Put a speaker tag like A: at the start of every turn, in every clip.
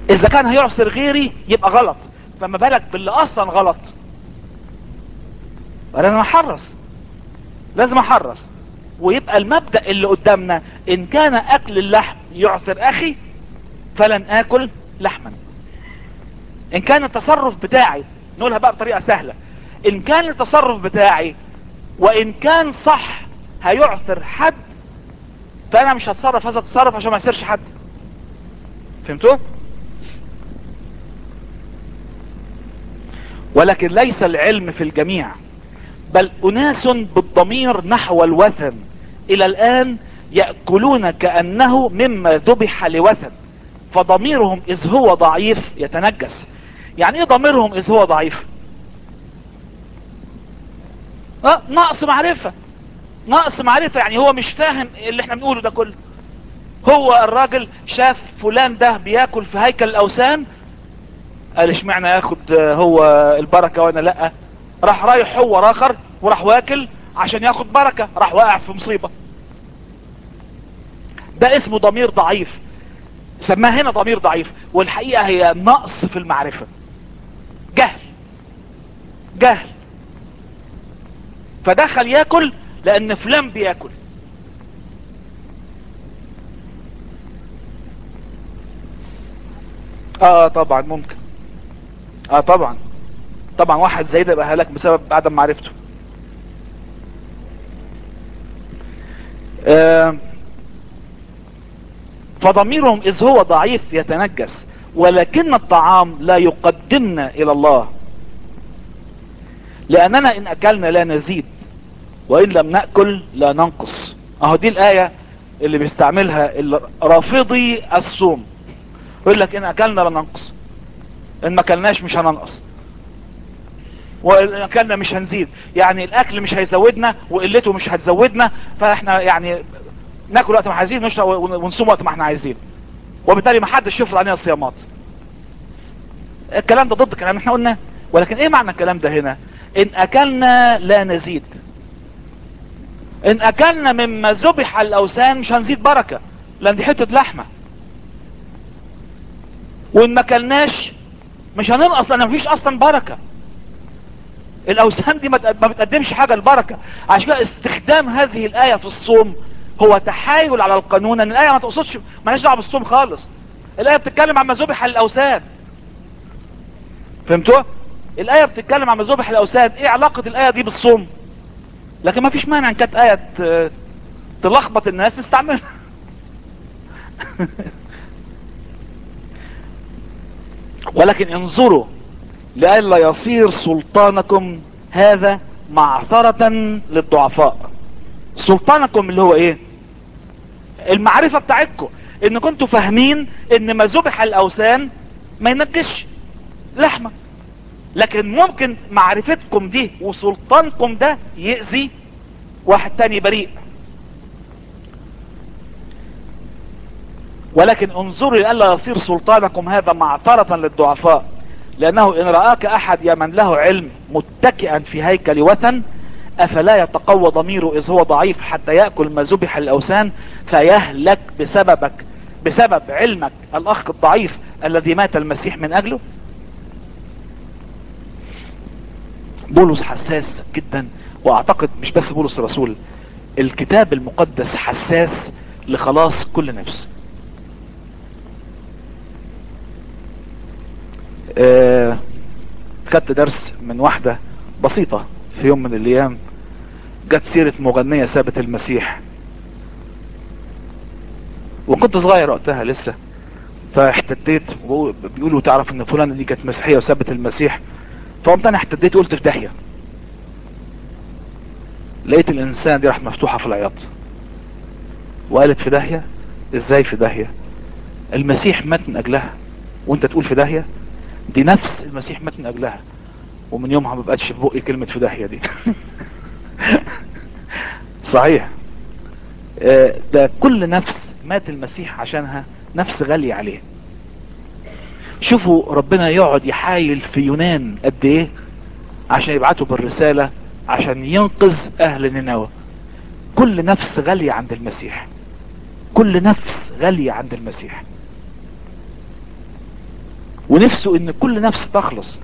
A: اذا كان هيعصر غيري يبقى غلط فما بالك باللي اصلا غلط انا احرص لازم احرص ويبقى المبدأ اللي قدامنا ان كان اكل اللحم يعثر اخي فلن اكل لحما ان كان التصرف بتاعي نقولها بقى بطريقة سهلة ان كان التصرف بتاعي وان كان صح هيعثر حد فانا مش هتصرف هذا التصرف عشان ما يصيرش حد فهمتوا ولكن ليس العلم في الجميع بل اناس بالضمير نحو الوثن الى الان يأكلون كأنه مما ذبح لوثن فضميرهم اذ هو ضعيف يتنجس يعني ايه ضميرهم اذ هو ضعيف اه نقص معرفة نقص معرفة يعني هو مش فاهم اللي احنا بنقوله ده كله هو الراجل شاف فلان ده بياكل في هيكل الاوثان قال اشمعنى ياخد هو البركة وانا لا راح رايح هو راخر وراح واكل عشان ياخد بركة راح واقع في مصيبة ده اسمه ضمير ضعيف سماه هنا ضمير ضعيف والحقيقة هي نقص في المعرفة جهل جهل فدخل ياكل لان فلان بياكل اه طبعا ممكن اه طبعا طبعا واحد زي ده يبقى هلاك بسبب عدم معرفته آه فضميرهم اذ هو ضعيف يتنجس ولكن الطعام لا يقدمنا الى الله لاننا ان اكلنا لا نزيد وان لم نأكل لا ننقص اهو دي الاية اللي بيستعملها رافضي الصوم يقول لك ان اكلنا لا ننقص ان ما اكلناش مش هننقص وان اكلنا مش هنزيد يعني الاكل مش هيزودنا وقلته مش هتزودنا فاحنا يعني ناكل وقت ما عايزين ونشرب ونصوم وقت ما احنا عايزين وبالتالي ما حدش يفرض علينا الصيامات الكلام ده ضد الكلام احنا قلنا ولكن ايه معنى الكلام ده هنا ان اكلنا لا نزيد ان اكلنا مما ذبح الاوثان مش هنزيد بركة لان دي حتة لحمة وان ما اكلناش مش هننقص لان مفيش اصلا بركة الاوثان دي ما بتقدمش حاجة البركة عشان كده استخدام هذه الاية في الصوم هو تحايل على القانون ان الاية ما تقصدش مالهاش دعوه بالصوم خالص الاية بتتكلم عن ما ذبح الاوثان فهمتوا الاية بتتكلم عن ما ذبح الاوثان ايه علاقة الاية دي بالصوم لكن ما فيش مانع ان كانت اية تلخبط الناس تستعملها ولكن انظروا لئلا يصير سلطانكم هذا معثرة للضعفاء سلطانكم اللي هو ايه المعرفة بتاعتكم ان كنتوا فاهمين ان ما ذبح الاوثان ما ينجش لحمة لكن ممكن معرفتكم دي وسلطانكم ده يأذي واحد تاني بريء ولكن انظروا لألا يصير سلطانكم هذا معثرة للضعفاء لأنه إن رآك أحد يا من له علم متكئا في هيكل وثن أفلا يتقوى ضميره إذ هو ضعيف حتى يأكل ما ذبح الأوثان فيهلك بسببك بسبب علمك الأخ الضعيف الذي مات المسيح من أجله بولس حساس جدا واعتقد مش بس بولس الرسول الكتاب المقدس حساس لخلاص كل نفس آه خدت درس من واحدة بسيطة في يوم من الايام جت سيرة مغنية سابت المسيح وكنت صغير وقتها لسه فاحتديت بيقولوا تعرف ان فلانة دي كانت مسيحية وسابت المسيح فقمت انا احتديت قلت في داهية لقيت الانسان دي راح مفتوحة في العياط وقالت في داهية ازاي في داهية المسيح مات من اجلها وانت تقول في داهية دي نفس المسيح مات من اجلها ومن يومها ما بقتش في بقي كلمة في داهية دي صحيح ده كل نفس مات المسيح عشانها نفس غالية عليه شوفوا ربنا يقعد يحايل في يونان قد ايه عشان يبعته بالرسالة عشان ينقذ اهل نينوى كل نفس غالية عند المسيح كل نفس غالية عند المسيح ونفسه ان كل نفس تخلص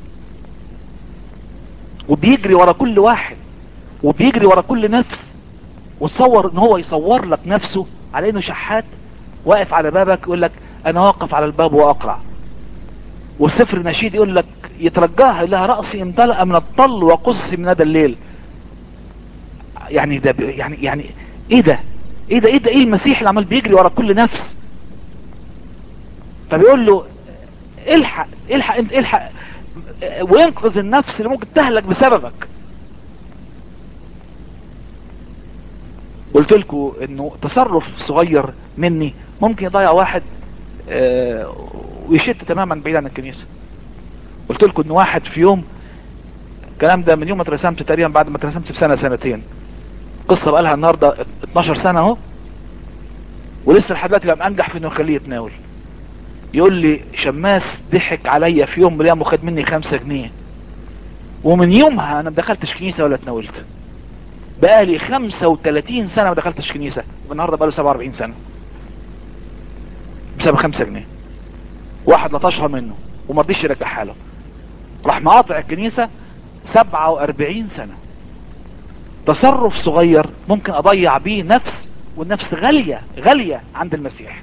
A: وبيجري ورا كل واحد وبيجري ورا كل نفس وتصور ان هو يصور لك نفسه على انه شحات واقف على بابك يقول لك انا واقف على الباب واقرع والسفر النشيد يقول لك يترجاها لها رأسي امتلأ من الطل وقصصي من هذا الليل يعني ده ب- يعني يعني ايه ده ايه ده ايه ده ايه المسيح اللي عمال بيجري ورا كل نفس فبيقول له الحق الحق انت الحق وينقذ النفس اللي ممكن تهلك بسببك قلت لكم انه تصرف صغير مني ممكن يضيع واحد آه، ويشت تماما بعيد عن الكنيسة قلت لكم ان واحد في يوم الكلام ده من يوم ما اترسمت تقريبا بعد ما اترسمت بسنة سنتين قصة بقالها النهاردة 12 سنة اهو ولسه لحد دلوقتي لم انجح في انه يخليه يتناول يقول لي شماس ضحك عليا في يوم من الايام وخد مني خمسة جنيه ومن يومها انا ما دخلتش كنيسة ولا اتناولت بقالي 35 سنة ما دخلتش كنيسة والنهاردة بقاله 47 سنة بسبب خمسة جنيه واحد لطشها منه وما رضيش يرجعها له راح مقاطع الكنيسة 47 سنة تصرف صغير ممكن اضيع بيه نفس والنفس غالية غالية عند المسيح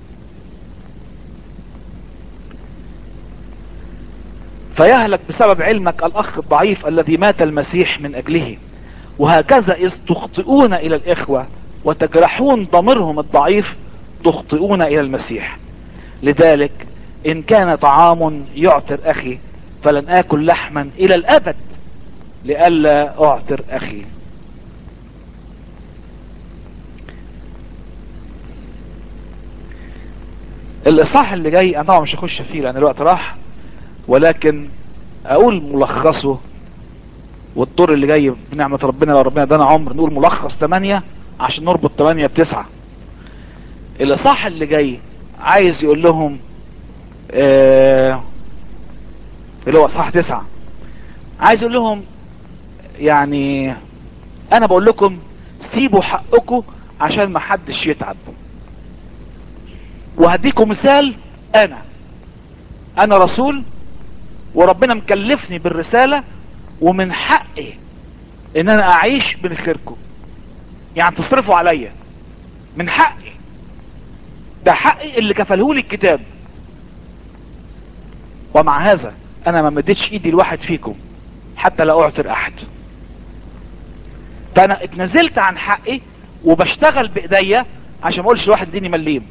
A: فيهلك بسبب علمك الاخ الضعيف الذي مات المسيح من اجله وهكذا اذ تخطئون الى الاخوة وتجرحون ضميرهم الضعيف تخطئون الى المسيح لذلك ان كان طعام يعتر اخي فلن اكل لحما الى الابد لئلا اعتر اخي الاصحاح اللي جاي انا طبعا مش هخش فيه لان الوقت راح ولكن اقول ملخصه والدور اللي جاي بنعمة ربنا لو ربنا ادانا عمر نقول ملخص 8 عشان نربط 8 بتسعة الاصحاح اللي جاي عايز يقول لهم آه اللي هو اصحاح 9 عايز يقول لهم يعني انا بقول لكم سيبوا حقكم عشان ما حدش يتعب وهديكم مثال انا انا رسول وربنا مكلفني بالرسالة ومن حقي ان انا اعيش من خيركم يعني تصرفوا عليا من حقي ده حقي اللي كفلهولي الكتاب ومع هذا انا ما مديتش ايدي لواحد فيكم حتى لا اعثر احد فانا اتنزلت عن حقي وبشتغل بايديا عشان ما اقولش لواحد اديني مليم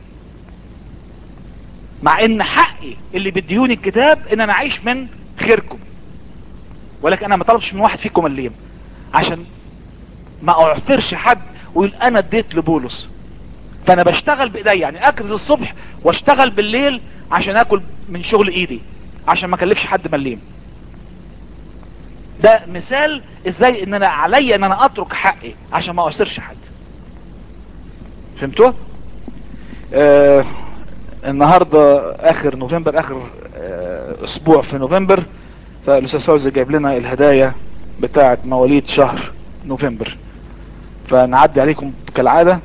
A: مع ان حقي اللي بيديوني الكتاب ان انا اعيش من خيركم ولكن انا ما طلبش من واحد فيكم مليم عشان ما اعثرش حد ويقول انا اديت لبولس فانا بشتغل بايديا يعني اكرز الصبح واشتغل بالليل عشان اكل من شغل ايدي عشان ما اكلفش حد مليم ده مثال ازاي ان انا عليا ان انا اترك حقي عشان ما اعثرش حد فهمتوا آه النهاردة اخر نوفمبر اخر آه اسبوع في نوفمبر فالاستاذ فوزي جايب لنا الهدايا بتاعة مواليد شهر نوفمبر فنعدي عليكم كالعادة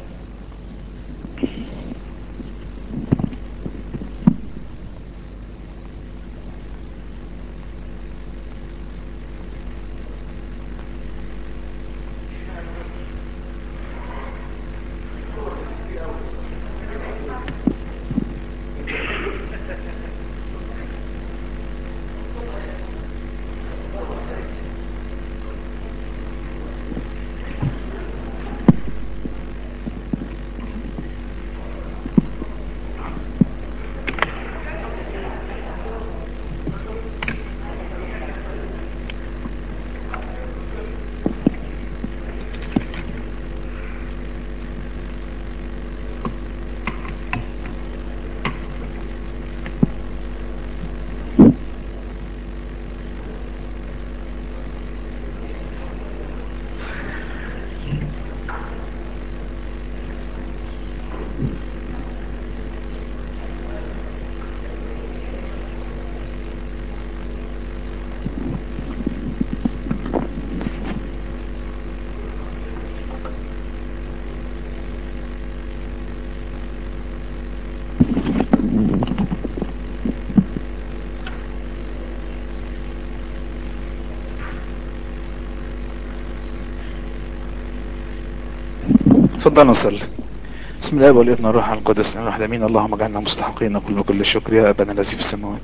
A: تفضلوا نصلي بسم الله والابن والروح القدس الواحد امين اللهم اجعلنا مستحقين كل كل الشكر يا ابانا الذي في السماوات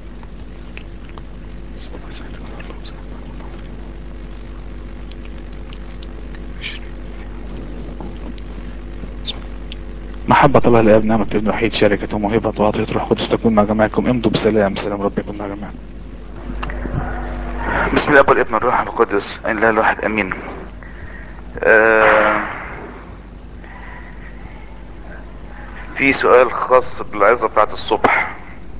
A: محبة الله الآب نعمة الابن الوحيد شركة وموهبة وعطية روح القدس تكون مع جميعكم امضوا بسلام سلام رب يكون مع جميعكم بسم الله والابن والروح القدس اله الواحد امين آه في سؤال خاص بالعظة بتاعت الصبح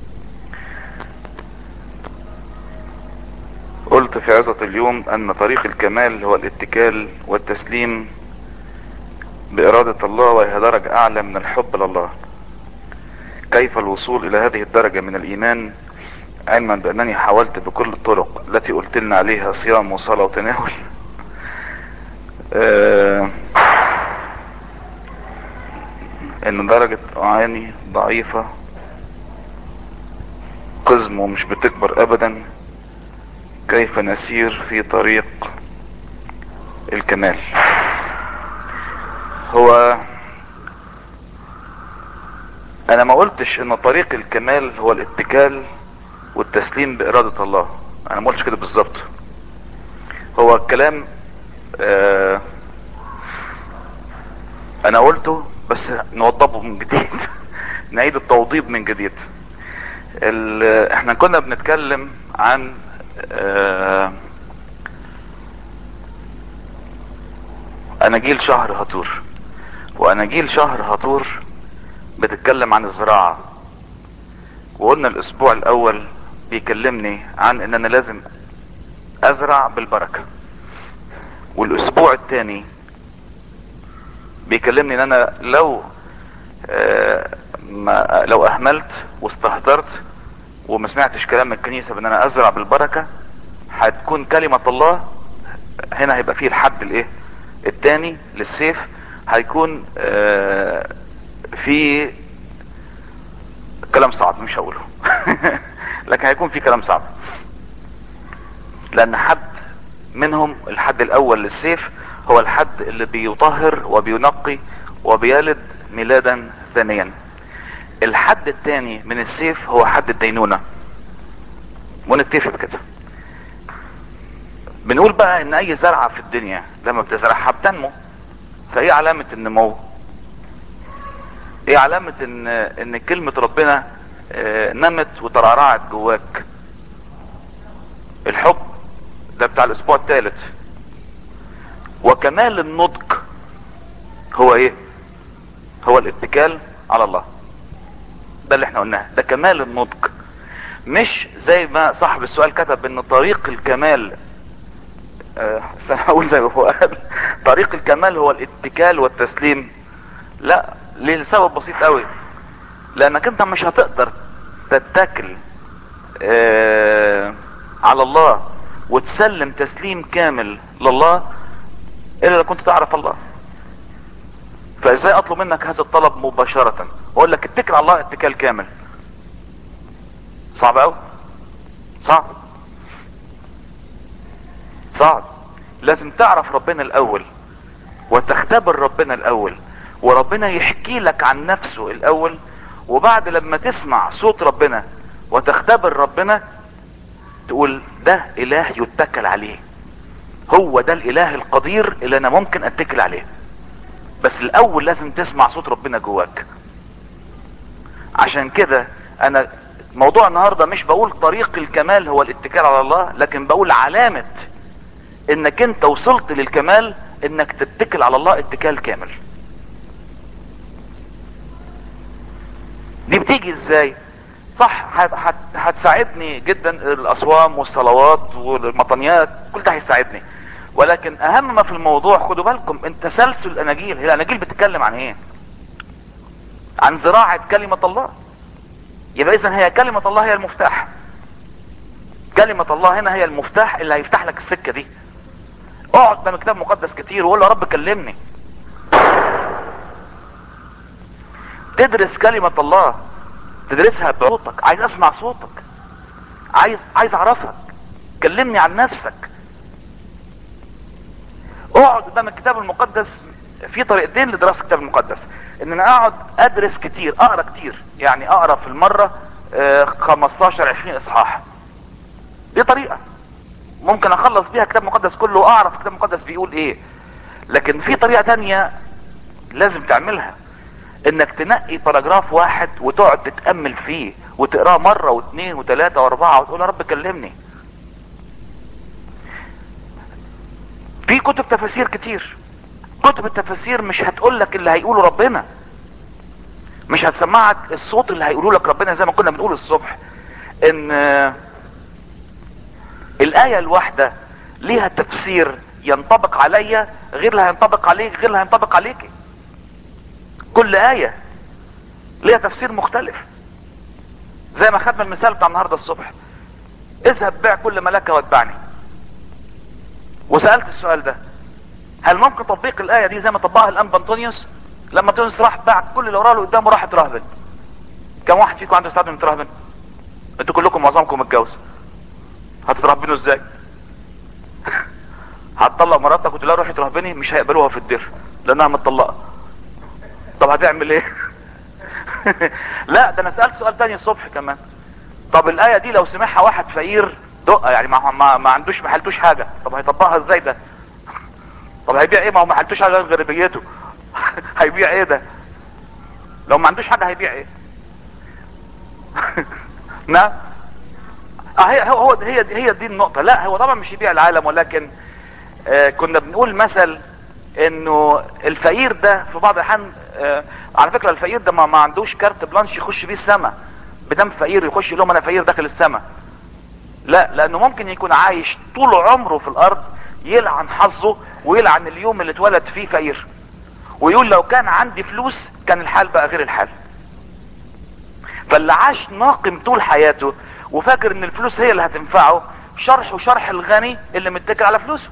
A: قلت في عظة اليوم ان طريق الكمال هو الاتكال والتسليم بارادة الله وهي درجة اعلى من الحب لله كيف الوصول الى هذه الدرجة من الايمان علما بانني حاولت بكل الطرق التي قلت لنا عليها صيام وصلاة وتناول آه ان درجة اعاني ضعيفة قزم ومش بتكبر ابدا كيف نسير في طريق الكمال هو انا ما قلتش ان طريق الكمال هو الاتكال والتسليم بارادة الله انا ما قلتش كده بالظبط هو الكلام آه انا قلته بس نوضبه من جديد نعيد التوضيب من جديد احنا كنا بنتكلم عن آه اناجيل شهر هطور واناجيل شهر هطور بتتكلم عن الزراعة وقلنا الاسبوع الاول بيكلمني عن ان انا لازم ازرع بالبركة والاسبوع الثاني بيكلمني ان انا لو آه ما لو اهملت واستهترت وما سمعتش كلام الكنيسة بان انا ازرع بالبركة هتكون كلمة الله هنا هيبقى فيه الحد الايه التاني للسيف هيكون آه في كلام صعب مش هقوله لكن هيكون في كلام صعب لان حد منهم الحد الاول للسيف هو الحد اللي بيطهر وبينقي وبيلد ميلادا ثانيا الحد الثاني من السيف هو حد الدينونة ونتفق كده بنقول بقى ان اي زرعة في الدنيا لما بتزرعها بتنمو فايه علامة النمو ايه علامة ان ان كلمة ربنا اه نمت وترعرعت جواك الحب ده بتاع الاسبوع الثالث وكمال النضج هو ايه هو الاتكال على الله ده اللي احنا قلناه ده كمال النضج مش زي ما صاحب السؤال كتب ان طريق الكمال أه هقول زي ما هو قال طريق الكمال هو الاتكال والتسليم لا ليه لسبب بسيط قوي لانك انت مش هتقدر تتكل أه على الله وتسلم تسليم كامل لله الا لو كنت تعرف الله فازاي اطلب منك هذا الطلب مباشرة واقول لك اتكل على الله اتكال كامل صعب قوي صعب صعب لازم تعرف ربنا الاول وتختبر ربنا الاول وربنا يحكي لك عن نفسه الاول وبعد لما تسمع صوت ربنا وتختبر ربنا تقول ده اله يتكل عليه هو ده الاله القدير اللي انا ممكن اتكل عليه بس الاول لازم تسمع صوت ربنا جواك عشان كده انا موضوع النهاردة مش بقول طريق الكمال هو الاتكال على الله لكن بقول علامة انك انت وصلت للكمال انك تتكل على الله اتكال كامل دي بتيجي ازاي صح هتساعدني جدا الاصوام والصلوات والمطنيات كل ده هيساعدني ولكن اهم ما في الموضوع خدوا بالكم ان تسلسل الاناجيل هي الاناجيل بتتكلم عن ايه عن زراعة كلمة الله يبقى اذا هي كلمة الله هي المفتاح كلمة الله هنا هي المفتاح اللي هيفتح لك السكة دي اقعد قدام كتاب مقدس كتير وقول يا رب كلمني تدرس كلمة الله تدرسها بصوتك عايز اسمع صوتك عايز عايز اعرفك كلمني عن نفسك اقعد قدام الكتاب المقدس في طريقتين لدراسة الكتاب المقدس ان انا اقعد ادرس كتير اقرا كتير يعني اقرا في المرة آه، 15 20 اصحاح دي طريقة ممكن اخلص بيها كتاب مقدس كله واعرف الكتاب المقدس بيقول ايه لكن في طريقة تانية لازم تعملها انك تنقي باراجراف واحد وتقعد تتأمل فيه وتقراه مرة واثنين وثلاثة واربعة وتقول يا رب كلمني في كتب تفاسير كتير كتب التفاسير مش هتقول لك اللي هيقوله ربنا مش هتسمعك الصوت اللي هيقوله لك ربنا زي ما كنا بنقول الصبح ان آه، الآية الواحدة ليها تفسير ينطبق عليا غير اللي هينطبق عليك غير اللي هينطبق عليك كل آية ليها تفسير مختلف زي ما خدنا المثال بتاع النهاردة الصبح اذهب بيع كل ملكة واتبعني وسألت السؤال ده هل ممكن تطبيق الآية دي زي ما طبقها الأنبا أنطونيوس لما أنطونيوس راح باع كل اللي وراه اللي قدامه راح اترهبن كم واحد فيكم عنده استعداد انه يترهبن انتوا كلكم معظمكم متجوز هتترهبنوا ازاي هتطلق مراتك وتقول لها روحي ترهبني مش هيقبلوها في الدير لانها متطلقه طب هتعمل ايه لا ده انا سألت سؤال تاني الصبح كمان طب الآية دي لو سمعها واحد فقير دقة يعني ما, ما, ما عندوش ما حلتوش حاجة طب هيطبقها ازاي ده طب هيبيع ايه ما هو ما حلتوش حاجة غير بيته هيبيع ايه ده لو ما عندوش حاجة هيبيع ايه نعم اه هي هو هو- هي هي دي النقطة لا هو طبعا مش يبيع العالم ولكن آه كنا بنقول مثل انه الفقير ده في بعض الاحيان آه على فكرة الفقير ده ما, ما عندوش كارت بلانش يخش بيه السما بدم فقير يخش يقول لهم انا فقير داخل السما لا لانه ممكن يكون عايش طول عمره في الارض يلعن حظه ويلعن اليوم اللي اتولد فيه فقير ويقول لو كان عندي فلوس كان الحال بقى غير الحال فاللي عاش ناقم طول حياته وفاكر ان الفلوس هي اللي هتنفعه شرح وشرح الغني اللي متكل على فلوسه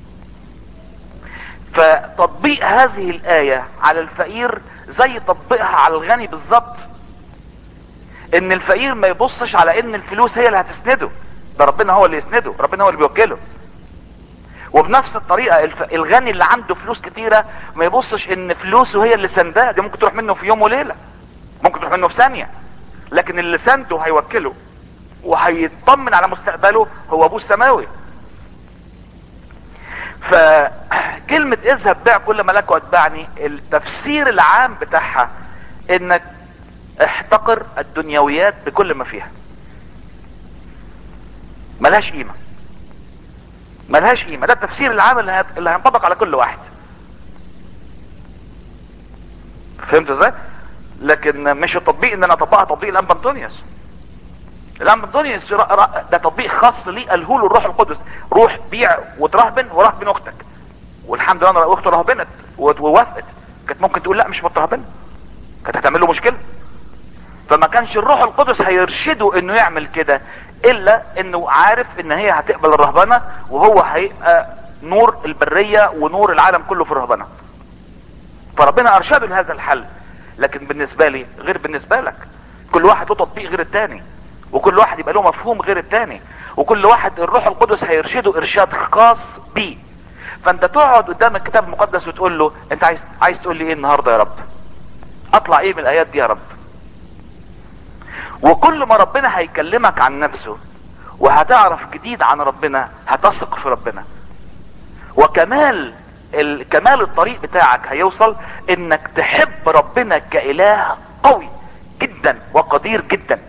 A: فتطبيق هذه الآية على الفقير زي تطبيقها على الغني بالظبط ان الفقير ما يبصش على ان الفلوس هي اللي هتسنده ده ربنا هو اللي يسنده ربنا هو اللي بيوكله وبنفس الطريقة الف... الغني اللي عنده فلوس كتيرة ما يبصش ان فلوسه هي اللي سنداه دي ممكن تروح منه في يوم وليلة ممكن تروح منه في ثانية لكن اللي سنده هيوكله وهيطمن على مستقبله هو ابوه السماوي فكلمة اذهب بيع كل ملك واتبعني التفسير العام بتاعها انك احتقر الدنيويات بكل ما فيها ملهاش قيمة ملهاش قيمة ده التفسير العام اللي هت- اللي هينطبق على كل واحد فهمت ازاي لكن مش التطبيق ان انا اطبقها تطبيق الانبا انطونيوس الانبا انطونيوس را- را- ده تطبيق خاص ليه قاله له الروح القدس روح بيع وترهبن ورهبن اختك والحمد لله انا اخته رهبنت وت- ووافقت كانت ممكن تقول لا مش مترهبن كانت هتعمل له مشكله فما كانش الروح القدس هيرشده انه يعمل كده الا انه عارف ان هي هتقبل الرهبنه وهو هيبقى نور البريه ونور العالم كله في الرهبنه فربنا ارشده لهذا الحل لكن بالنسبه لي غير بالنسبه لك كل واحد له تطبيق غير التاني وكل واحد يبقى له مفهوم غير التاني وكل واحد الروح القدس هيرشده ارشاد خاص بيه فانت تقعد قدام الكتاب المقدس وتقول له انت عايز عايز تقول لي ايه النهارده يا رب اطلع ايه من الايات دي يا رب وكل ما ربنا هيكلمك عن نفسه وهتعرف جديد عن ربنا هتثق في ربنا وكمال ال- كمال الطريق بتاعك هيوصل انك تحب ربنا كاله قوي جدا وقدير جدا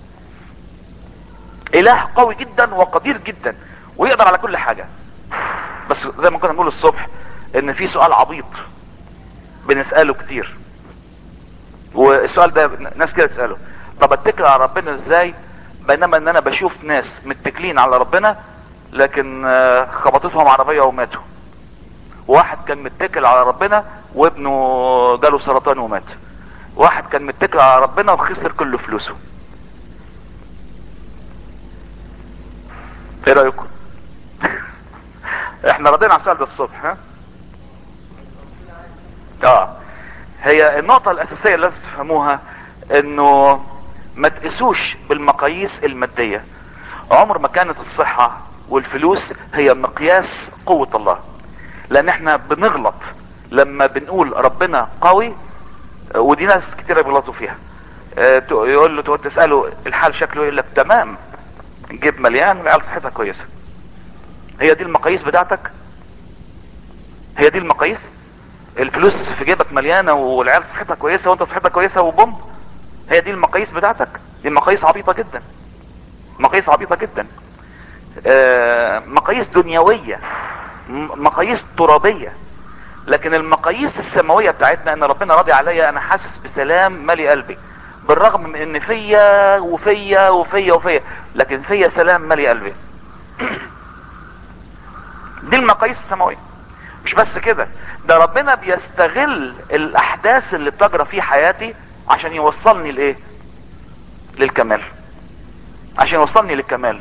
A: اله قوي جدا وقدير جدا ويقدر على كل حاجة بس زي ما كنا نقول الصبح ان في سؤال عبيط بنسأله كتير والسؤال ده ناس كده تسأله طب اتكل على ربنا ازاي بينما ان انا بشوف ناس متكلين على ربنا لكن آه، خبطتهم عربية وماتوا واحد كان متكل على ربنا وابنه جاله سرطان ومات واحد كان متكل على ربنا وخسر كل فلوسه ايه رأيكم احنا ردينا على السؤال ده الصبح ها اه هي النقطة الاساسية اللي لازم تفهموها انه ما تقيسوش بالمقاييس المادية عمر ما كانت الصحة والفلوس هي مقياس قوة الله لان احنا بنغلط لما بنقول ربنا قوي ودي ناس كتير بيغلطوا فيها اه، ت- يقول له تقعد تساله الحال شكله يقول لك تمام الجيب مليان والعيال صحتها كويسه هي دي المقاييس بتاعتك هي دي المقاييس الفلوس في جيبك مليانه والعيال صحتها كويسه وانت صحتك كويسه وبوم هي دي المقاييس بتاعتك دي مقاييس عبيطه جدا مقاييس عبيطه جدا آه، مقاييس دنيويه م- مقاييس ترابيه لكن المقاييس السماويه بتاعتنا ان ربنا راضي عليا انا حاسس بسلام مالي قلبي بالرغم من ان فيا وفيا وفيا وفيا لكن فيا سلام مالي قلبي دي المقاييس السماويه مش بس كده ده ربنا بيستغل الاحداث اللي بتجرى في حياتي عشان يوصلني لايه للكمال عشان يوصلني للكمال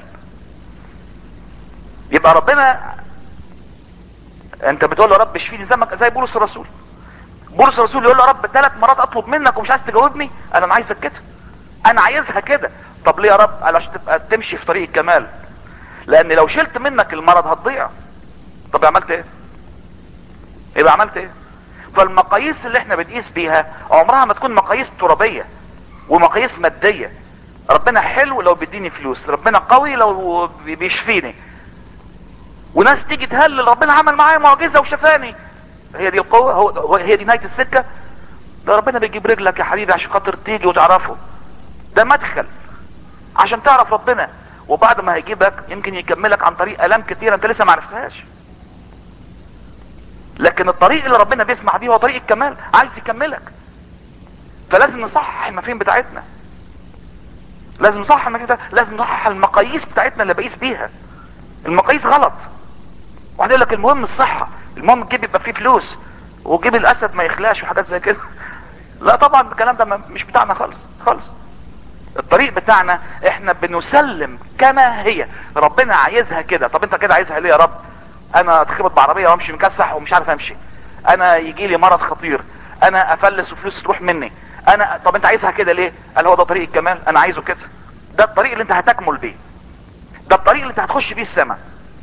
A: يبقى ربنا انت بتقول له يا رب اشفيني زي ما زي بولس الرسول بولس الرسول يقول له يا رب ثلاث مرات اطلب منك ومش عايز تجاوبني انا انا عايزك كده انا عايزها كده طب ليه يا رب قال عشان تبقى تمشي في طريق الكمال لان لو شلت منك المرض هتضيع طب عملت ايه يبقى عملت ايه فالمقاييس اللي احنا بنقيس بيها عمرها ما تكون مقاييس ترابيه ومقاييس ماديه ربنا حلو لو بيديني فلوس ربنا قوي لو بي- بيشفيني وناس تيجي تهلل ربنا عمل معايا معجزه وشفاني هي دي القوه هو هو- هي دي نهايه السكه ده ربنا بيجيب رجلك يا حبيبي عشان خاطر تيجي وتعرفه ده مدخل عشان تعرف ربنا وبعد ما هيجيبك يمكن يكملك عن طريق الام كتير انت لسه ما عرفتهاش لكن الطريق اللي ربنا بيسمح بيه هو طريق الكمال عايز يكملك فلازم نصحح المفاهيم بتاعتنا لازم نصحح المفاهيم بتاعتنا. لازم نصحح المقاييس بتاعتنا اللي بقيس بيها المقاييس غلط واحد يقول لك المهم الصحة المهم الجيب يبقى فيه فلوس وجيب الاسد ما يخلاش وحاجات زي كده لا طبعا الكلام ده ما- مش بتاعنا خالص خالص الطريق بتاعنا احنا بنسلم كما هي ربنا عايزها كده طب انت كده عايزها ليه يا رب انا اتخبط بعربيه وامشي مكسح ومش عارف امشي انا يجي لي مرض خطير انا افلس وفلوس تروح مني انا طب انت عايزها كده ليه قال هو ده طريق الكمال انا عايزه كده ده الطريق اللي انت هتكمل بيه ده الطريق اللي انت هتخش بيه السماء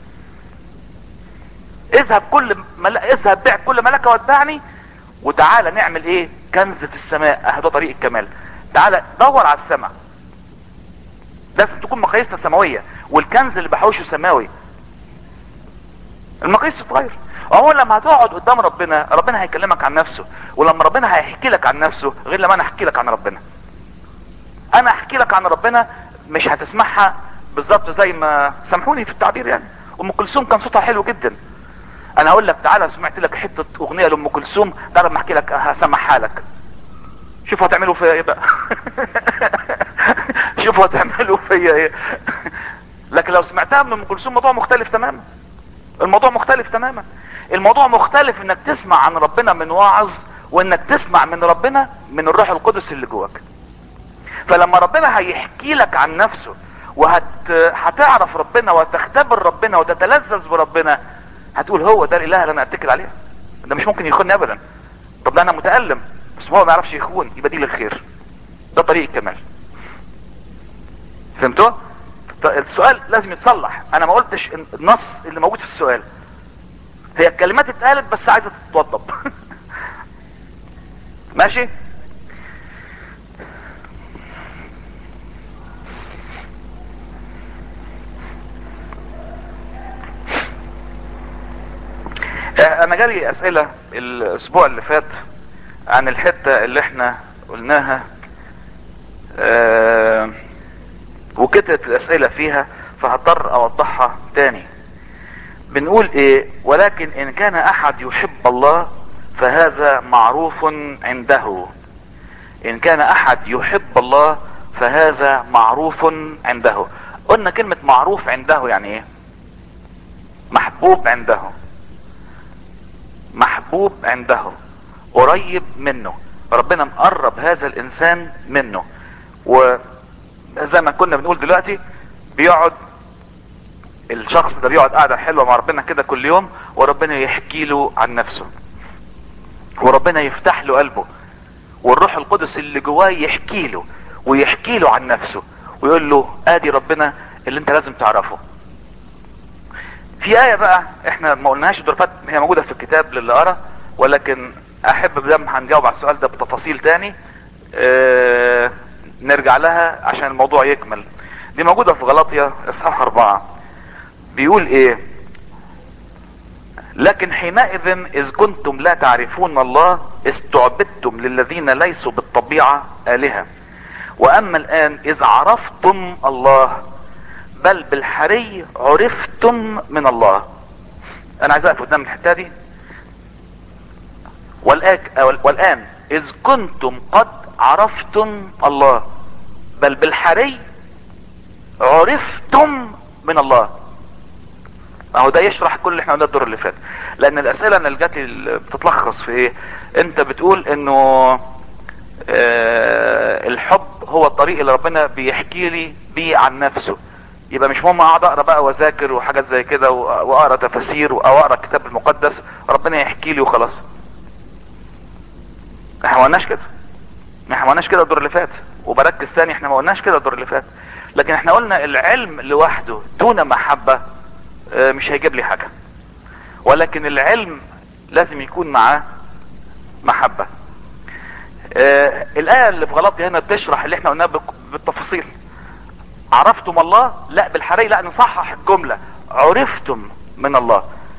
A: اذهب كل مل... اذهب بيع كل ملكه واتبعني وتعالى نعمل ايه كنز في السماء اه ده طريق الكمال تعالى دور على السماء لازم تكون مقاييسنا سماويه والكنز اللي بحوشه سماوي المقاييس تتغير هو لما هتقعد قدام ربنا ربنا هيكلمك عن نفسه ولما ربنا هيحكي لك عن نفسه غير لما انا احكي لك عن ربنا انا احكي لك عن ربنا مش هتسمعها بالظبط زي ما سامحوني في التعبير يعني ام كلثوم كان صوتها حلو جدا انا هقول لك تعالى سمعت لك حته اغنيه لام كلثوم تعالى ما احكي لك هسمعها لك شوفوا هتعملوا فيا ايه بقى شوفوا هتعملوا فيا ايه لكن لو سمعتها من ام كلثوم موضوع مختلف تماما الموضوع مختلف تماما الموضوع مختلف انك تسمع عن ربنا من واعظ وانك تسمع من ربنا من الروح القدس اللي جواك فلما ربنا هيحكي لك عن نفسه وهت هتعرف ربنا وتختبر ربنا وتتلذذ بربنا هتقول هو ده الاله اللي انا اتكل عليه ده مش ممكن يخوني ابدا طب ده انا متالم بس هو ما يعرفش يخون يبقى دي للخير ده طريق الكمال فهمتوا ط- السؤال لازم يتصلح انا ما قلتش إن- النص اللي موجود في السؤال هي الكلمات اتقالت بس عايزه تتوضب ماشي آه، انا جالي اسئلة الاسبوع اللي فات عن الحتة اللي احنا قلناها آه، وكترت الاسئلة فيها فهضطر اوضحها تاني بنقول ايه ولكن ان كان احد يحب الله فهذا معروف عنده ان كان احد يحب الله فهذا معروف عنده قلنا كلمة معروف عنده يعني ايه محبوب عنده محبوب عنده قريب منه ربنا مقرب هذا الانسان منه وزي ما كنا بنقول دلوقتي بيقعد الشخص ده بيقعد قاعدة حلوة مع ربنا كده كل يوم وربنا يحكي له عن نفسه وربنا يفتح له قلبه والروح القدس اللي جواه يحكي له ويحكي له عن نفسه ويقول له ادي ربنا اللي انت لازم تعرفه في آية بقى احنا ما قلناش دول فات هي موجودة في الكتاب للي قرا ولكن احب بدل هنجاوب على السؤال ده بتفاصيل تاني اه نرجع لها عشان الموضوع يكمل دي موجودة في غلطية اصحاح اربعة بيقول ايه لكن حينئذ اذ كنتم لا تعرفون الله استعبدتم للذين ليسوا بالطبيعة الهة واما الان اذ عرفتم الله بل بالحري عرفتم من الله انا عايز اقف قدام الحته دي والان اذ كنتم قد عرفتم الله بل بالحري عرفتم من الله اهو ده يشرح كل اللي احنا قلناه الدور اللي فات لان الاسئله اللي جات لي بتتلخص في ايه انت بتقول انه اه الحب هو الطريق اللي ربنا بيحكي لي بيه عن نفسه يبقى مش مهم اقعد اقرا بقى واذاكر وحاجات زي كده واقرا تفاسير او اقرا الكتاب المقدس ربنا يحكي لي وخلاص احنا ما قلناش كده احنا ما قلناش كده الدور اللي فات وبركز تاني احنا ما قلناش كده الدور اللي فات لكن احنا قلنا العلم لوحده دون محبة اه مش هيجيب لي حاجة ولكن العلم لازم يكون معاه محبة اه الايه اللي في غلطي هنا بتشرح اللي احنا قلناه بالتفاصيل عرفتم الله لا بالحري لا نصحح الجملة عرفتم من الله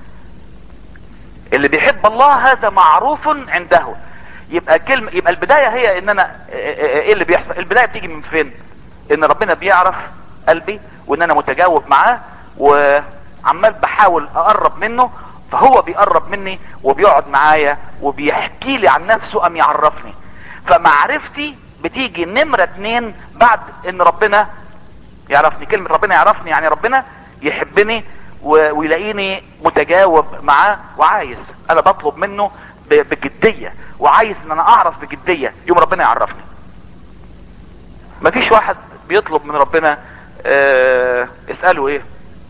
A: اللي بيحب الله هذا معروف عنده يبقى كلمة يبقى البداية هي ان انا ايه اللي بيحصل البداية بتيجي من فين ان ربنا بيعرف قلبي وان انا متجاوب معاه وعمال بحاول اقرب منه فهو بيقرب مني وبيقعد معايا وبيحكي لي عن نفسه ام يعرفني فمعرفتي بتيجي نمرة اتنين بعد ان ربنا يعرفني كلمة ربنا يعرفني يعني ربنا يحبني ويلاقيني متجاوب معاه وعايز انا بطلب منه بجدية وعايز ان انا اعرف بجدية يوم ربنا يعرفني مفيش واحد بيطلب من ربنا اه اسأله ايه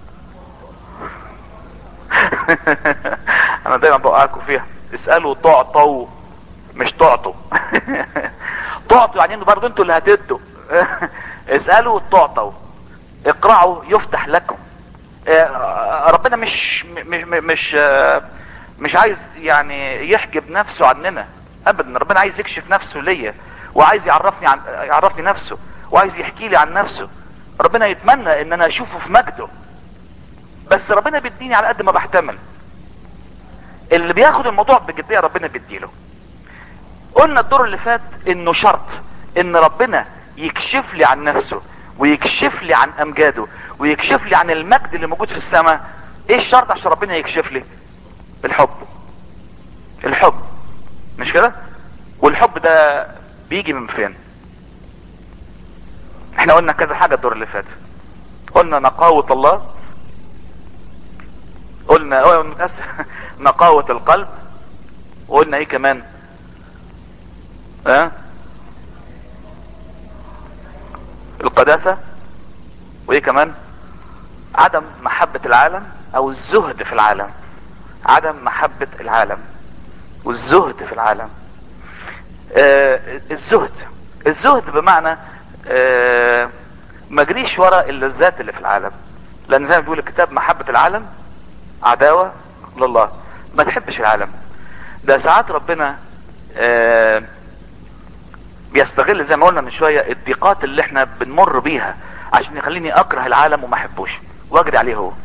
A: انا دايما بوقعكم فيها اسألوا تعطوا مش تعطوا تعطوا يعني انتوا برضه انتوا اللي هتدوا اسألوا تعطوا اقرعوا يفتح لكم اه ربنا مش مش مش اه مش عايز يعني يحجب نفسه عننا ابدا ربنا عايز يكشف نفسه ليا وعايز يعرفني عن يعرفني نفسه وعايز يحكي لي عن نفسه ربنا يتمنى ان انا اشوفه في مجده بس ربنا بيديني على قد ما بحتمل اللي بياخد الموضوع بجدية ربنا بيديله قلنا الدور اللي فات انه شرط ان ربنا يكشف لي عن نفسه ويكشف لي عن امجاده ويكشف لي عن المجد اللي موجود في السماء ايه الشرط عشان ربنا يكشف لي الحب الحب مش كده والحب ده بيجي من فين احنا قلنا كذا حاجة الدور اللي فات قلنا نقاوة الله قلنا اه متأسف نقاوة القلب وقلنا ايه كمان اه القداسة وايه كمان عدم محبة العالم او الزهد في العالم عدم محبة العالم والزهد في العالم آه الزهد الزهد بمعنى آه ما جريش ورا اللذات اللي في العالم لان زي ما بيقول الكتاب محبة العالم عداوة لله ما تحبش العالم ده ساعات ربنا آه بيستغل زي ما قلنا من شوية الضيقات اللي احنا بنمر بيها عشان يخليني اكره العالم وما احبوش واجري عليه هو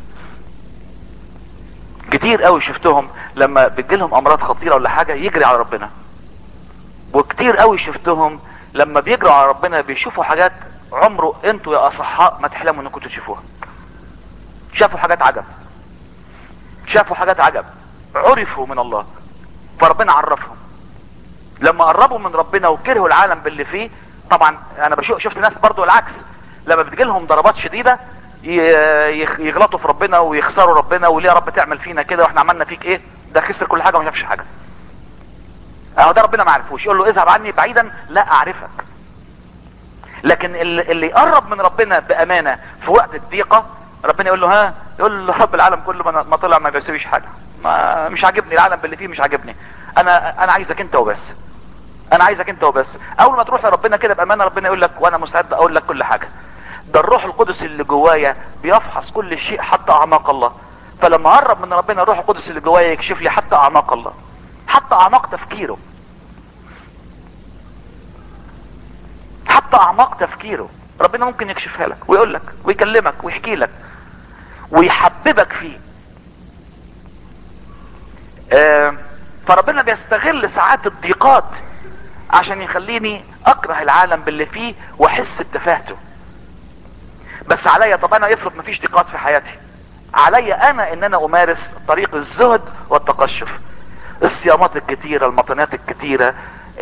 A: كتير قوي شفتهم لما بتجيلهم امراض خطيرة ولا حاجة يجري على ربنا وكتير قوي شفتهم لما بيجروا على ربنا بيشوفوا حاجات عمره انتوا يا اصحاء ما تحلموا انكم تشوفوها شافوا حاجات عجب شافوا حاجات عجب عرفوا من الله فربنا عرفهم لما قربوا من ربنا وكرهوا العالم باللي فيه طبعا انا بشوف شفت ناس برضو العكس لما بتجيلهم ضربات شديدة يغلطوا في ربنا ويخسروا ربنا وليه يا رب تعمل فينا كده واحنا عملنا فيك ايه ده خسر كل حاجة وما شافش حاجة اهو ده ربنا ما عرفوش يقول له اذهب عني بعيدا لا اعرفك لكن اللي يقرب من ربنا بامانة في وقت الضيقة ربنا يقول له ها يقول له رب العالم كله ما طلع ما بيسويش حاجة ما مش عاجبني العالم باللي فيه مش عاجبني انا انا عايزك انت وبس انا عايزك انت وبس اول ما تروح لربنا كده بامانه ربنا يقول لك وانا مستعد اقول لك كل حاجه ده الروح القدس اللي جوايا بيفحص كل شيء حتى اعماق الله فلما اقرب من ربنا الروح القدس اللي جوايا يكشف لي حتى اعماق الله حتى اعماق تفكيره حتى اعماق تفكيره ربنا ممكن يكشفها لك ويقول لك ويكلمك ويحكي لك ويحببك فيه آه فربنا بيستغل ساعات الضيقات عشان يخليني اكره العالم باللي فيه واحس بتفاهته بس عليا طب انا افرض مفيش ضيقات في حياتي عليا انا ان انا امارس طريق الزهد والتقشف الصيامات الكتيرة المطنات الكتيرة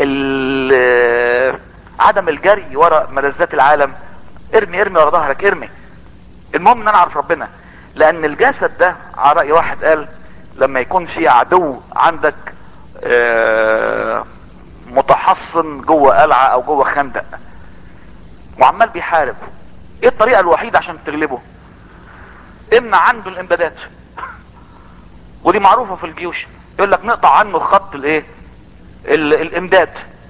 A: عدم الجري وراء ملذات العالم ارمي ارمي ورا ظهرك ارمي المهم ان انا اعرف ربنا لان الجسد ده على رأي واحد قال لما يكون في عدو عندك اه متحصن جوه قلعة او جوه خندق وعمال بيحارب ايه الطريقة الوحيدة عشان تغلبه امنع عنده الامدادات ودي معروفة في الجيوش يقول لك نقطع عنه خط الايه الامداد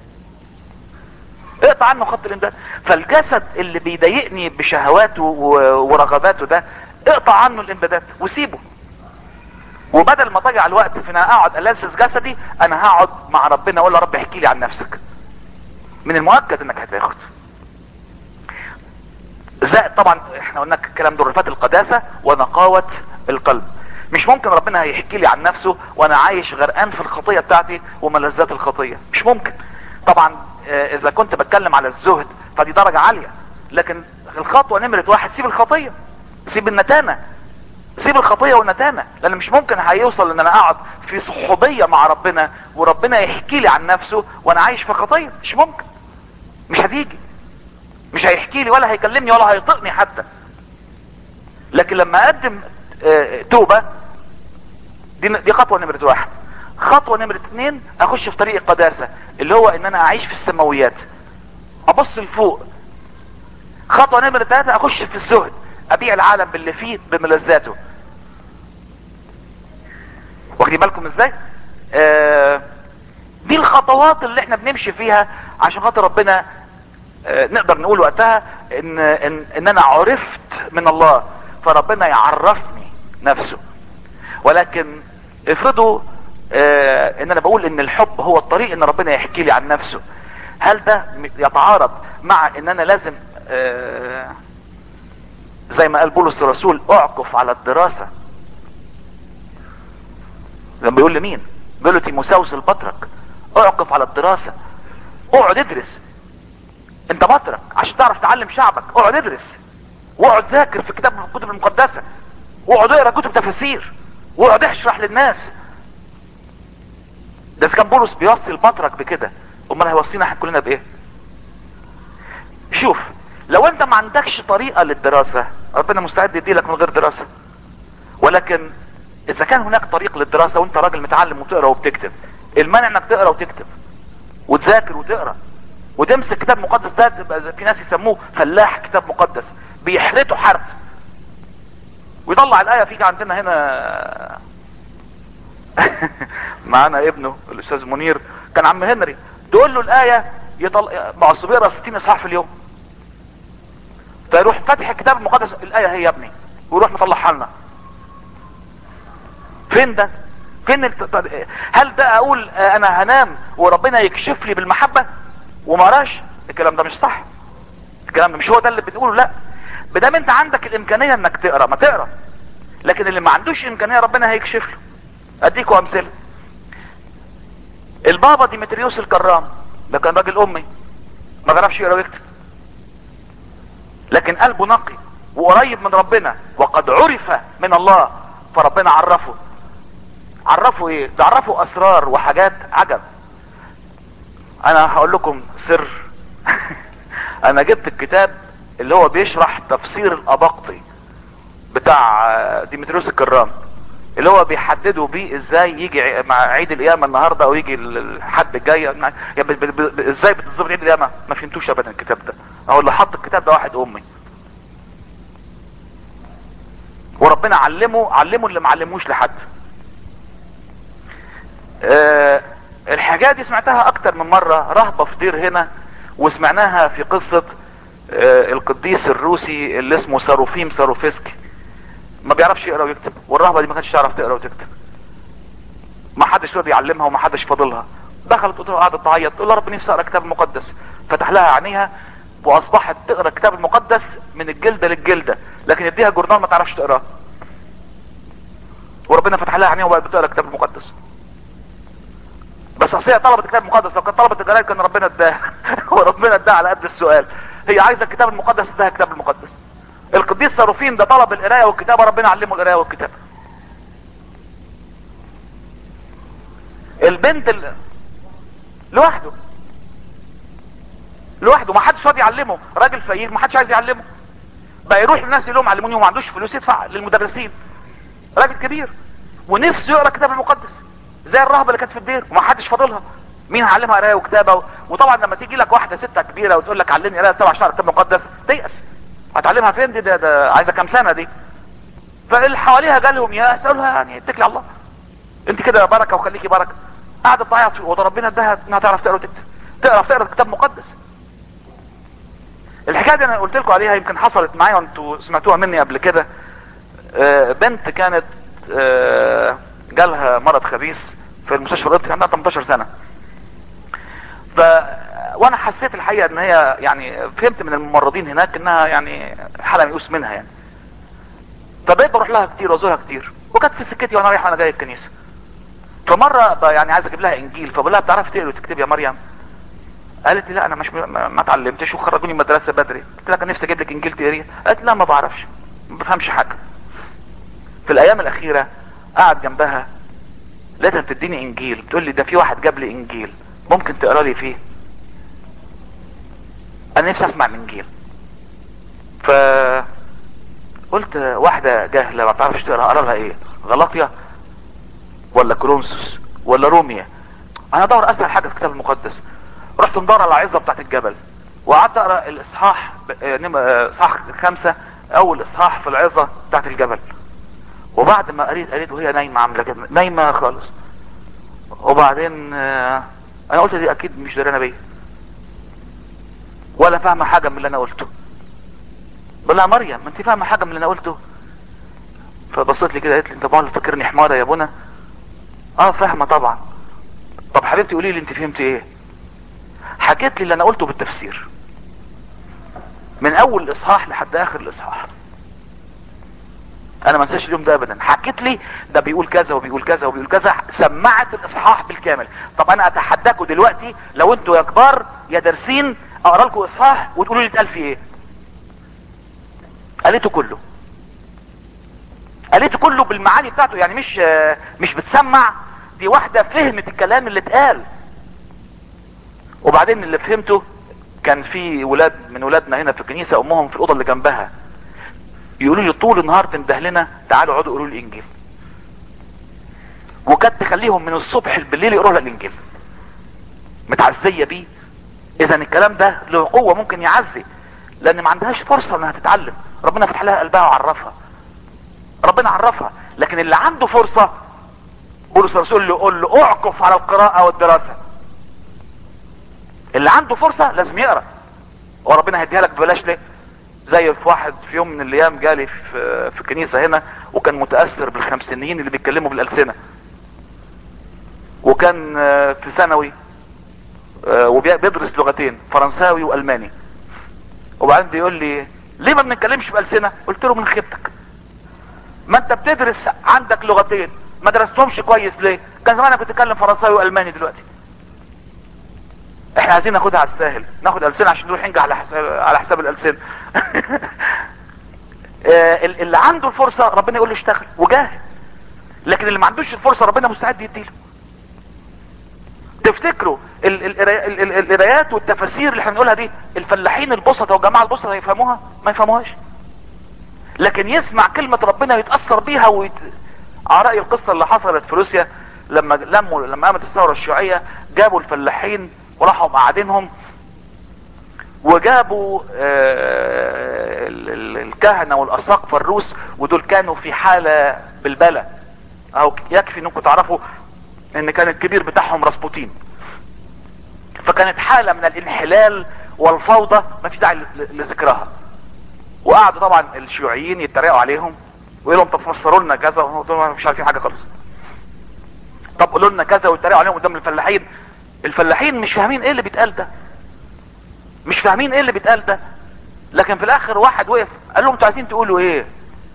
A: اقطع عنه خط الامداد فالجسد اللي بيضايقني بشهواته ورغباته ده اقطع عنه الامدادات وسيبه وبدل ما اضيع الوقت في ان انا اقعد الاسس جسدي انا هقعد مع ربنا اقول له رب احكي لي عن نفسك من المؤكد انك هتاخد زائد طبعا احنا قلنا الكلام دول رفات القداسة ونقاوة القلب مش ممكن ربنا هيحكي لي عن نفسه وانا عايش غرقان في الخطية بتاعتي وملذات الخطية مش ممكن طبعا اه اذا كنت بتكلم على الزهد فدي درجة عالية لكن الخطوة نمرة واحد سيب الخطية سيب النتانة سيب الخطية والنتانة لان مش ممكن هيوصل ان انا اقعد في صحوبية مع ربنا وربنا يحكي لي عن نفسه وانا عايش في خطية مش ممكن مش هتيجي مش هيحكي لي ولا هيكلمني ولا هيطقني حتى لكن لما اقدم اه توبة دي, دي خطوة نمرة واحد خطوة نمرة اتنين اخش في طريق القداسة اللي هو ان انا اعيش في السماويات ابص لفوق خطوة نمرة ثلاثة اخش في الزهد ابيع العالم باللي فيه بملذاته واخدين بالكم ازاي آه دي الخطوات اللي احنا بنمشي فيها عشان خاطر ربنا آه نقدر نقول وقتها ان, ان, ان انا عرفت من الله فربنا يعرفني نفسه ولكن افرضوا آه ان انا بقول ان الحب هو الطريق ان ربنا يحكي لي عن نفسه هل ده يتعارض مع ان انا لازم آه زي ما قال بولس الرسول اعكف على الدراسة لما بيقول لمين بيقول له تيموساوس البطرك اعكف على الدراسة اقعد ادرس انت بطرك عشان تعرف تعلم شعبك اقعد ادرس واقعد ذاكر في كتاب من الكتب المقدسة واقعد اقرا كتب تفاسير واقعد اشرح للناس ده كان بولس بيوصي البطرك بكده امال هيوصينا احنا كلنا بايه شوف لو انت ما عندكش طريقة للدراسة ربنا مستعد يديلك من غير دراسة ولكن اذا كان هناك طريق للدراسة وانت راجل متعلم وتقرا وبتكتب المانع انك تقرا وتكتب وتذاكر وتقرا وتمسك كتاب مقدس ده في ناس يسموه فلاح كتاب مقدس بيحرته حرت ويطلع الايه فيك عندنا هنا معانا ابنه الاستاذ منير كان عم هنري تقول له الايه يطلع مع بيقرا 60 اصحاح في اليوم فيروح فاتح الكتاب المقدس الايه هي يا ابني ويروح مطلعها لنا فين ده فين الت... هل ده اقول انا هنام وربنا يكشف لي بالمحبه وما راش الكلام ده مش صح الكلام ده مش هو ده اللي بتقوله لا بدام انت عندك الامكانيه انك تقرا ما تقرا لكن اللي ما عندوش امكانيه ربنا هيكشف له اديكوا امثله البابا ديمتريوس الكرام ده كان راجل امي ما بيعرفش يقرا ويكتب لكن قلبه نقي وقريب من ربنا وقد عرف من الله فربنا عرفه عرفوا ايه ده عرفوا اسرار وحاجات عجب انا هقول لكم سر انا جبت الكتاب اللي هو بيشرح تفسير الاباقطي بتاع ديمتريوس الكرام اللي هو بيحددوا بيه ازاي يجي مع عيد القيامه النهارده او يجي الحد الجاي يعني ازاي بتظبط عيد القيامه ما فهمتوش ابدا الكتاب ده هو اللي حط الكتاب ده واحد امي وربنا علمه علمه اللي ما علموش لحد أه الحاجات دي سمعتها اكتر من مرة رهبة في دير هنا وسمعناها في قصة أه القديس الروسي اللي اسمه ساروفيم ساروفسكي ما بيعرفش يقرا ويكتب والرهبة دي ما كانش تعرف تقرا وتكتب ما حدش راضي يعلمها وما حدش فاضلها دخلت قلت له قعدت تعيط تقول له رب نفسي اقرا الكتاب المقدس فتح لها عينيها واصبحت تقرا الكتاب المقدس من الجلده للجلده لكن يديها جورنال ما تعرفش تقراه وربنا فتح لها عينيها وبقت بتقرا الكتاب المقدس بس اصل هي طلبت الكتاب المقدس لو كانت طلبت الجرايد كان ربنا اداها وربنا اداها على قد السؤال هي عايزه الكتاب المقدس اداها الكتاب المقدس القديس صاروفين ده طلب القرايه والكتابه ربنا علمه القرايه والكتابه البنت ال... لوحده لوحده ما حدش راضي يعلمه راجل فقير ما حدش عايز يعلمه بقى يروح للناس يقول لهم علموني وما عندوش فلوس يدفع للمدرسين راجل كبير ونفسه يقرا الكتاب المقدس زي الرهبه اللي كانت في الدير وما حدش فاضلها مين هعلمها قرايه وكتابه و... وطبعا لما تيجي لك واحده ستة كبيره وتقول لك علمني قرايه وكتابه عشان الكتاب المقدس تيأس هتعلمها فين دي ده, ده عايزه كام سنه دي فاللي حواليها جالهم يا اسالها يعني اتكلي على الله انت كده بركه وخليكي بركه قعدت تعيط في وده ربنا اداها انها تعرف تقرا وتكتب تعرف تقرا كتاب مقدس الحكايه دي انا قلت لكم عليها يمكن حصلت معايا وانتوا سمعتوها مني قبل كده آه، بنت كانت آه، جالها مرض خبيث في المستشفى القبطي عندها 18 سنه ف وانا حسيت الحقيقه ان هي يعني فهمت من الممرضين هناك انها يعني حاله ميؤوس منها يعني فبقيت بروح لها كتير وازورها كتير وكانت في سكتي وانا رايح وانا جاي الكنيسه فمره ب- يعني عايز اجيب لها انجيل فبقول لها بتعرفي تقري وتكتبي يا مريم قالت لي لا انا مش ما ما اتعلمتش وخرجوني من المدرسه بدري قلت لها كان نفسي اجيب لك انجيل تقريه قالت لا ما بعرفش ما بفهمش حاجه في الايام الاخيره قعد جنبها لقيتها بتديني انجيل بتقول لي ده في واحد جاب لي انجيل ممكن تقرا لي فيه انا نفسي اسمع الانجيل ف قلت واحده جاهله ما بتعرفش تقرا اقرا لها ايه غلطيه ولا كرونسوس ولا روميا انا ادور اسهل حاجه في الكتاب المقدس رحت مدور على العظه بتاعت الجبل وقعدت اقرا الاصحاح ب- آه، نم- آه، اصحاح خمسة اول اصحاح في العظه بتاعت الجبل وبعد ما قريت قريت وهي نايمه عامله كده نايمه خالص وبعدين آه، انا قلت دي اكيد مش درانه بيا ولا فاهمه حاجه من اللي انا قلته بقول لها مريم ما انت فاهمه حاجه من اللي انا قلته فبصيت لي كده قالت لي انت بقول فاكرني حماره يا بنا اه فاهمه طبعا طب حبيبتي قولي لي انت فهمتي ايه حكيت لي اللي انا قلته بالتفسير من اول الاصحاح لحد اخر الاصحاح انا ما انساش اليوم ده ابدا حكيت لي ده بيقول كذا وبيقول كذا وبيقول كذا سمعت الاصحاح بالكامل طب انا اتحداكم دلوقتي لو انتوا يا كبار يا دارسين اقرا لكم اصحاح وتقولوا لي اتقال فيه ايه قالته كله قالته كله بالمعاني بتاعته يعني مش آه، مش بتسمع دي واحده فهمت الكلام اللي اتقال وبعدين اللي فهمته كان في ولاد من ولادنا هنا في الكنيسه امهم في الاوضه اللي جنبها يقولوا لي طول النهار تنده لنا تعالوا اقعدوا قولوا لي الانجيل وكانت تخليهم من الصبح بالليل يقروا لها الانجيل متعزيه بيه اذا الكلام ده له قوه ممكن يعزي لان ما عندهاش فرصه انها تتعلم ربنا فتح لها قلبها وعرفها ربنا عرفها لكن اللي عنده فرصه بولس الرسول يقول له اعكف على القراءه والدراسه اللي عنده فرصه لازم يقرا وربنا هيديها لك ببلاش ليه زي في واحد في يوم من الايام جالي في في كنيسه هنا وكان متاثر بالخمسينيين اللي بيتكلموا بالالسنه وكان آه، في ثانوي آه، وبيدرس لغتين فرنساوي والماني وبعدين بيقول لي ليه ما بنتكلمش بالسنه قلت له من خيبتك ما انت بتدرس عندك لغتين ما درستهمش كويس ليه كان زمانك بتتكلم فرنساوي والماني دلوقتي احنا عايزين ناخدها على الساهل ناخد السنه عشان نروح ننجح على حساب على حساب الالسنه آه، ال- اللي عنده الفرصه ربنا يقول له اشتغل وجاهد لكن اللي ما عندوش الفرصه ربنا مستعد يديله تفتكروا ال- ال- ال- ال- القرايات والتفاسير اللي احنا بنقولها دي الفلاحين البسطة والجماعة البسطة يفهموها ما يفهموهاش لكن يسمع كلمة ربنا ويتأثر بيها ويت... على رأي القصة اللي حصلت في روسيا لما لموا لما قامت الثورة الشيوعية جابوا الفلاحين وراحوا مقعدينهم وجابوا آه، ال- ال- الكهنة والأساقفة الروس ودول كانوا في حالة بالبلة أو يكفي انكم تعرفوا ان كان الكبير بتاعهم راسبوتين فكانت حالة من الانحلال والفوضى ما في داعي ل- لذكرها وقعدوا طبعا الشيوعيين يتريقوا عليهم ويقولوا لهم طب فسروا لنا كذا وهم مش عارفين حاجه خالص طب قولوا لنا كذا ويتريقوا عليهم قدام الفلاحين الفلاحين مش فاهمين ايه اللي بيتقال ده مش فاهمين ايه اللي بيتقال ده لكن في الاخر واحد وقف قال لهم انتوا عايزين تقولوا ايه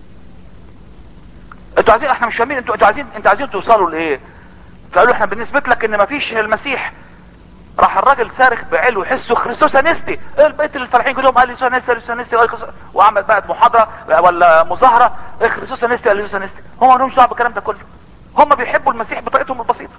A: انتوا عايزين احنا مش فاهمين انتوا انتوا عايزين انتوا عايزين توصلوا لايه فقالوا احنا بنثبت لك ان مفيش المسيح راح الراجل صارخ بعلو حسه خريستوس انستي البيت الفلاحين كلهم قال لي انستي ليسوس انستي وعمل بقى محاضره ولا مظاهره إيه خريستوس انستي قال لي انستي هم ما لهمش دعوه بالكلام ده كله هم بيحبوا المسيح بطريقتهم البسيطه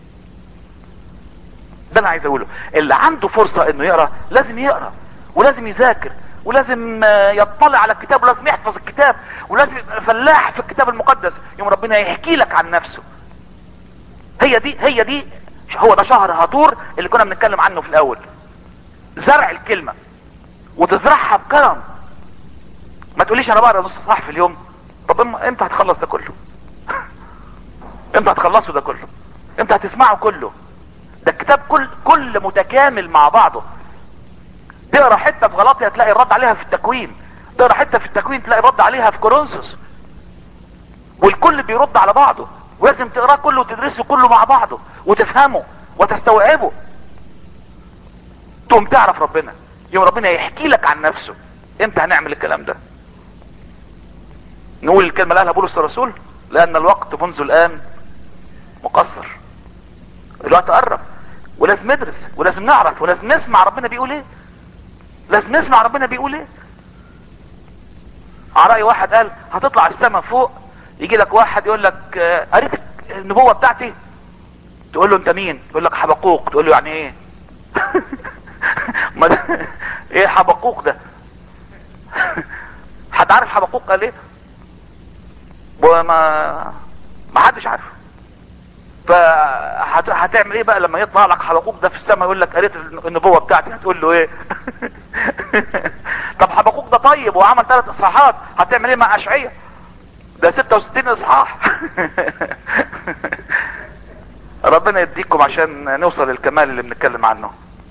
A: ده انا عايز اقوله اللي عنده فرصه انه يقرا لازم يقرا ولازم يذاكر ولازم آه، يطلع على الكتاب ولازم يحفظ الكتاب ولازم يبقى فلاح في الكتاب المقدس يوم ربنا يحكي لك عن نفسه هي دي هي دي هو ده شهر هاتور اللي كنا بنتكلم عنه في الاول زرع الكلمة وتزرعها بكرم ما تقوليش انا بقرا نص صح في اليوم طب إم- امتى هتخلص ده كله امتى هتخلصوا ده كله امتى هتسمعوا كله ده الكتاب كل كل متكامل مع بعضه تقرا حته في غلطية تلاقي الرد عليها في التكوين تقرا حته في التكوين تلاقي رد عليها في كورنثوس والكل بيرد على بعضه ولازم تقراه كله وتدرسه كله مع بعضه وتفهمه وتستوعبه تقوم تعرف ربنا يوم ربنا يحكي لك عن نفسه امتى هنعمل الكلام ده نقول الكلمة اللي قالها بولس الرسول لان الوقت منذ الان مقصر الوقت قرب ولازم ندرس ولازم نعرف ولازم نسمع ربنا بيقول ايه لازم نسمع ربنا بيقول ايه على رأي واحد قال هتطلع السما فوق يجي لك واحد يقول لك آه، قريت النبوة بتاعتي تقول له انت مين يقول لك حبقوق تقول له يعني ايه ما ده ايه حبقوق ده حد عارف حبقوق قال ايه وما ما حدش عارف فهتعمل ايه بقى لما يطلع لك حبقوق ده في السماء يقول لك قريت النبوة بتاعتي هتقول له ايه طب حبقوق ده طيب وعمل ثلاث اصحاحات هتعمل ايه مع اشعية ده 66 اصحاح ربنا يديكم عشان نوصل للكمال اللي بنتكلم عنه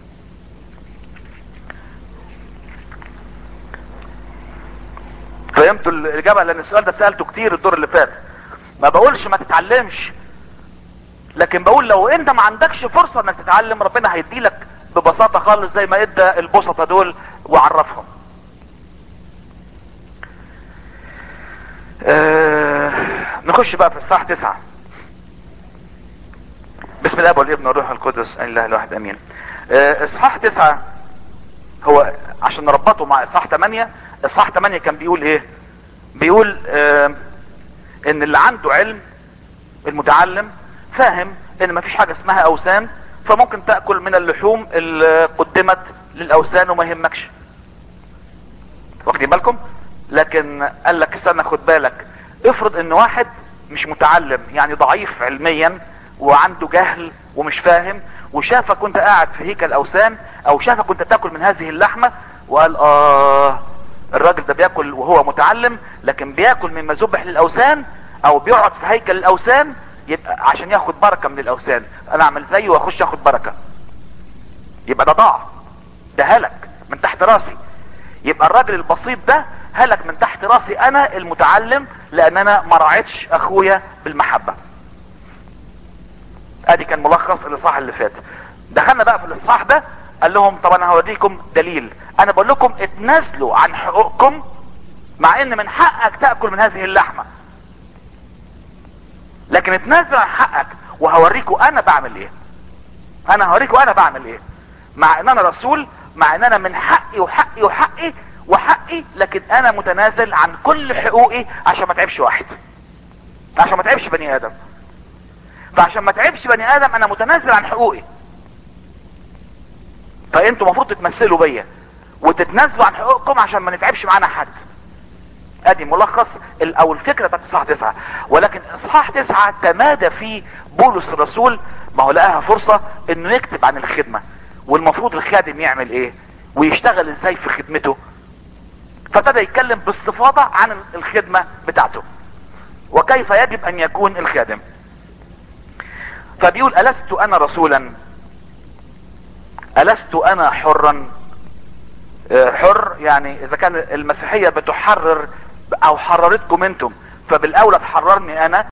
A: فهمتوا الاجابة لان السؤال ده سألته كتير الدور اللي فات ما بقولش ما تتعلمش لكن بقول لو انت ما عندكش فرصة انك تتعلم ربنا هيديلك ببساطة خالص زي ما ادى البسطة دول وعرفهم آه نخش بقى في الصح تسعة بسم الله والابن والروح القدس ان الله الواحد امين آه اصحاح تسعة هو عشان نربطه مع اصحاح تمانية اصحاح تمانية كان بيقول ايه بيقول آه ان اللي عنده علم المتعلم فاهم ان مفيش حاجة اسمها اوثان فممكن تأكل من اللحوم اللي قدمت للاوثان وما يهمكش واخدين بالكم لكن قال لك استنى خد بالك افرض ان واحد مش متعلم يعني ضعيف علميا وعنده جهل ومش فاهم وشافك وانت قاعد في هيكل اوثان او شافك وانت تاكل من هذه اللحمة وقال اه الراجل ده بياكل وهو متعلم لكن بياكل مما ذبح للاوثان او بيقعد في هيكل الاوثان يبقى عشان ياخد بركة من الاوثان انا اعمل زيه واخش اخد بركة يبقى ده ضاع ده هلك من تحت راسي يبقى الراجل البسيط ده هلك من تحت راسي انا المتعلم لان انا ما راعيتش اخويا بالمحبة ادي كان ملخص الاصحاح اللي فات دخلنا بقى في الاصحاح ده قال لهم طب انا هوريكم دليل انا بقول لكم اتنازلوا عن حقوقكم مع ان من حقك تأكل من هذه اللحمة لكن اتنازل عن حقك وهوريكم انا بعمل ايه انا هوريكم انا بعمل ايه مع ان انا رسول مع ان انا من حقي وحقي وحقي وحقي لكن انا متنازل عن كل حقوقي عشان ما تعبش واحد عشان ما تعبش بني ادم فعشان ما تعبش بني ادم انا متنازل عن حقوقي فانتوا المفروض تتمثلوا بيا وتتنازلوا عن حقوقكم عشان ما نتعبش معانا حد ادي ملخص ال- او الفكرة بتاعت اصحاح تسعة ولكن اصحاح تسعة تمادى فيه بولس الرسول ما هو لقاها فرصة انه يكتب عن الخدمة والمفروض الخادم يعمل ايه ويشتغل ازاي في خدمته فابتدى يتكلم باستفاضة عن الخدمة بتاعته وكيف يجب ان يكون الخادم فبيقول ألست أنا رسولا ألست أنا حرا آه، حر يعني إذا كان المسيحية بتحرر أو حررتكم أنتم فبالأولى تحررني أنا